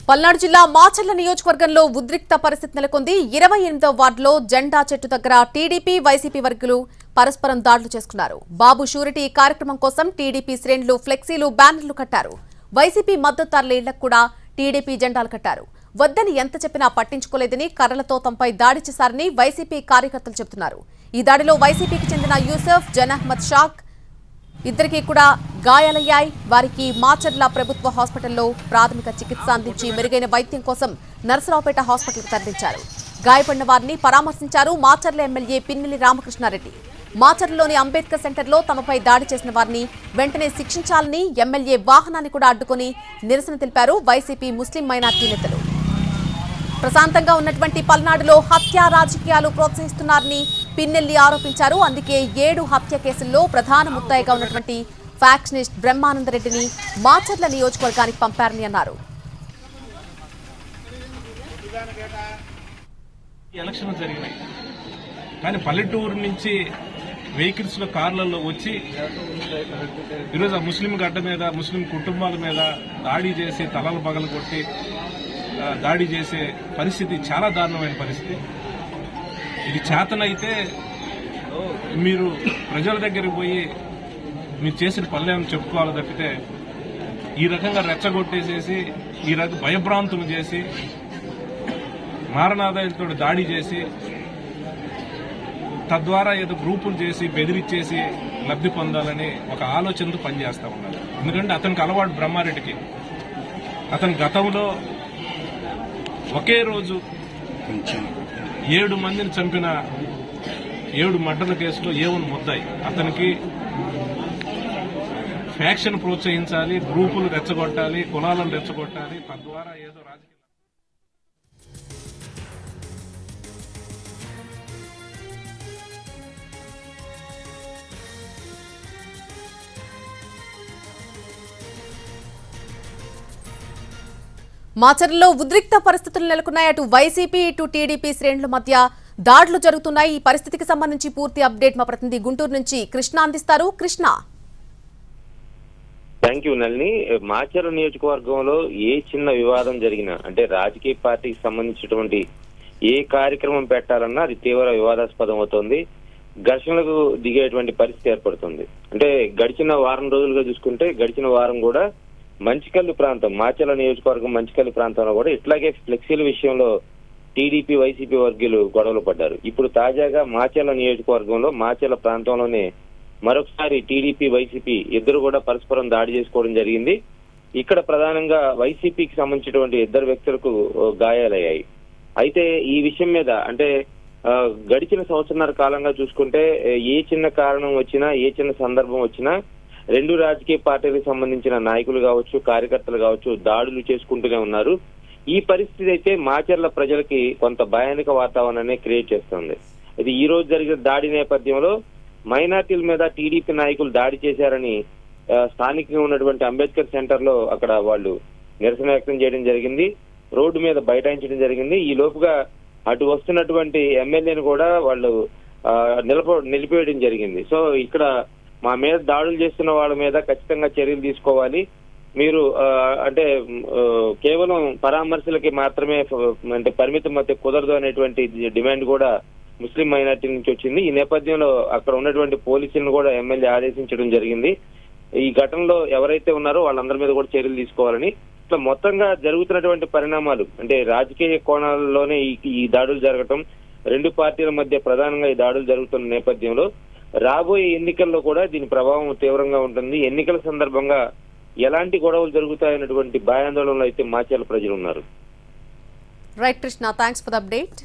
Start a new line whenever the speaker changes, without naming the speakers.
పల్నాడు జిల్లా మాచర్ల నియోజకవర్గంలో ఉద్రిక్త పరిస్థితి నెలకొంది ఇరవై ఎనిమిదవ వార్డులో జెండా చెట్టు దగ్గర టీడీపీ వైసీపీ వర్గులు పరస్పరం దాడులు చేసుకున్నారు బాబు షూరిటీ కార్యక్రమం కోసం టీడీపీ శ్రేణులు ఫ్లెక్సీలు బ్యానర్లు కట్టారు వైసీపీ మద్దతుదారుల ఇళ్లకు కూడా టీడీపీ జెండాలు కట్టారు వద్దని ఎంత చెప్పినా పట్టించుకోలేదని కర్రలతో తమపై దాడి చేశారని వైసీపీ కార్యకర్తలు చెబుతున్నారు ఈ దాడిలో వైసీపీకి చెందిన యూసఫ్ జన్ అహ్మద్ షాక్ ఇద్దరికి కూడా గాయాలయ్యాయి వారికి మాచర్ల ప్రభుత్వ హాస్పిటల్లో ప్రాథమిక చికిత్స అందించి మెరుగైన వైద్యం కోసం నర్సరావుపేట హాస్పిటల్కు తరలించారు గాయపడిన వారిని పరామర్శించారు మాచర్ల ఎమ్మెల్యే పిన్నెల్లి రామకృష్ణారెడ్డి మాచర్లలోని అంబేద్కర్ సెంటర్లో తమపై దాడి చేసిన వారిని వెంటనే శిక్షించాలని ఎమ్మెల్యే వాహనాన్ని కూడా అడ్డుకొని నిరసన తెలిపారు వైసీపీ ముస్లిం మైనార్టీ నేతలు ప్రశాంతంగా ఉన్నటువంటి పల్నాడులో హత్య రాజకీయాలు ప్రోత్సహిస్తున్నారని పిన్నెల్లి ఆరోపించారు అందుకే ఏడు హత్య కేసుల్లో ప్రధాన ముద్దాయిగా ఉన్నటువంటి ఫ్యాక్షనిస్ట్ బ్రహ్మానందరెడ్డిని మాచర్ల నియోజకవర్గానికి పంపారని అన్నారు
ఎలక్షన్లు జరిగినాయి కానీ పల్లెటూరు నుంచి వెహికల్స్ లో కార్లలో వచ్చి ఈరోజు ఆ ముస్లిం గడ్డ మీద ముస్లిం కుటుంబాల మీద దాడి చేసి తలలు పగలు కొట్టి ఆ, దాడి చేసే పరిస్థితి చాలా దారుణమైన పరిస్థితి ఇది చేతనైతే మీరు ప్రజల దగ్గరికి పోయి మీరు చేసిన పనులేమని చెప్పుకోవాలి తప్పితే ఈ రకంగా రెచ్చగొట్టేసేసి ఈ రకం భయభ్రాంతులు చేసి మారణాదాయంతో దాడి చేసి తద్వారా ఏదో గ్రూపులు చేసి బెదిరించేసి లబ్ధి పొందాలని ఒక ఆలోచనతో పనిచేస్తా ఉన్నారు ఎందుకంటే అతనికి అలవాటు బ్రహ్మారెడ్డికి అతని గతంలో ఒకే రోజు ఏడు మందిని చంపిన ఏడు మర్డర్ల కేసులో ఏవన్ ముద్దాయి అతనికి ఫ్యాక్షన్ ప్రోత్సహించాలి గ్రూపులు రెచ్చగొట్టాలి కులాలను రెచ్చగొట్టాలి తద్వారా ఏదో రాజకీయ
మాచర్లలో ఉద్రిక్త పరిస్థితులు నెలకొన్నాయి అటు వైసీపీ ఇటు టీడీపీ శ్రేణుల మధ్య దాడులు జరుగుతున్నాయి ఈ పరిస్థితికి సంబంధించి పూర్తి అప్డేట్ మా ప్రతినిధి గుంటూరు నుంచి కృష్ణ అందిస్తారు కృష్ణ
థ్యాంక్ యూ నల్ని మాచర్ల నియోజకవర్గంలో ఏ చిన్న వివాదం జరిగినా అంటే రాజకీయ పార్టీకి సంబంధించినటువంటి ఏ కార్యక్రమం పెట్టాలన్నా అది తీవ్ర వివాదాస్పదం అవుతోంది ఘర్షణలకు దిగేటువంటి పరిస్థితి ఏర్పడుతుంది అంటే గడిచిన వారం రోజులుగా చూసుకుంటే గడిచిన వారం కూడా మంచికల్లు ప్రాంతం మాచర్ల నియోజకవర్గం మంచికల్లు ప్రాంతంలో కూడా ఇట్లాగే ఫ్లెక్సీల విషయంలో టీడీపీ వైసీపీ వర్గీయులు గొడవలు పడ్డారు ఇప్పుడు తాజాగా మాచర్ల నియోజకవర్గంలో మాచర్ల ప్రాంతంలోనే మరొకసారి టీడీపీ వైసీపీ ఇద్దరు కూడా పరస్పరం దాడి చేసుకోవడం జరిగింది ఇక్కడ ప్రధానంగా వైసీపీకి సంబంధించినటువంటి ఇద్దరు వ్యక్తులకు ఓ, గాయాలయ్యాయి అయితే ఈ విషయం మీద అంటే ఆ, గడిచిన సంవత్సరన్నర కాలంగా చూసుకుంటే ఏ, ఏ చిన్న కారణం వచ్చినా ఏ చిన్న సందర్భం వచ్చినా రెండు రాజకీయ పార్టీలకు సంబంధించిన నాయకులు కావచ్చు కార్యకర్తలు కావచ్చు దాడులు చేసుకుంటూనే ఉన్నారు ఈ పరిస్థితి అయితే మాచర్ల ప్రజలకి కొంత భయానక వాతావరణాన్ని క్రియేట్ చేస్తుంది ఇది ఈ రోజు జరిగిన దాడి నేపథ్యంలో మైనార్టీల మీద టీడీపీ నాయకులు దాడి చేశారని ఆ, స్థానికంగా ఉన్నటువంటి అంబేద్కర్ సెంటర్ లో అక్కడ వాళ్ళు నిరసన వ్యక్తం చేయడం జరిగింది రోడ్డు మీద బైఠాయించడం జరిగింది ఈ లోపుగా అటు వస్తున్నటువంటి ఎమ్మెల్యేని కూడా వాళ్ళు ఆ, నిలప నిలిపేయడం జరిగింది సో ఇక్కడ మా మీద దాడులు చేస్తున్న వాళ్ళ మీద ఖచ్చితంగా చర్యలు తీసుకోవాలి మీరు ఆ, అంటే ఆ, కేవలం పరామర్శలకి మాత్రమే ఫ- అంటే పరిమితం అయితే కుదరదు అనేటువంటి డిమాండ్ కూడా ముస్లిం మైనార్టీ నుంచి వచ్చింది ఈ నేపథ్యంలో అక్కడ ఉన్నటువంటి పోలీసులను కూడా ఎమ్మెల్యే ఆదేశించడం జరిగింది ఈ ఘటనలో ఎవరైతే ఉన్నారో వాళ్ళందరి మీద కూడా చర్యలు తీసుకోవాలని ఇట్లా మొత్తంగా జరుగుతున్నటువంటి పరిణామాలు అంటే రాజకీయ కోణాల్లోనే ఈ ఈ దాడులు జరగటం రెండు పార్టీల మధ్య ప్రధానంగా ఈ దాడులు జరుగుతున్న నేపథ్యంలో రాబోయే ఎన్నికల్లో కూడా దీని ప్రభావం తీవ్రంగా ఉంటుంది ఎన్నికల సందర్భంగా ఎలాంటి గొడవలు జరుగుతాయన్నటువంటి భయాందోళనలో అయితే మాచర్ల ప్రజలు ఉన్నారు
right Krishna thanks for the update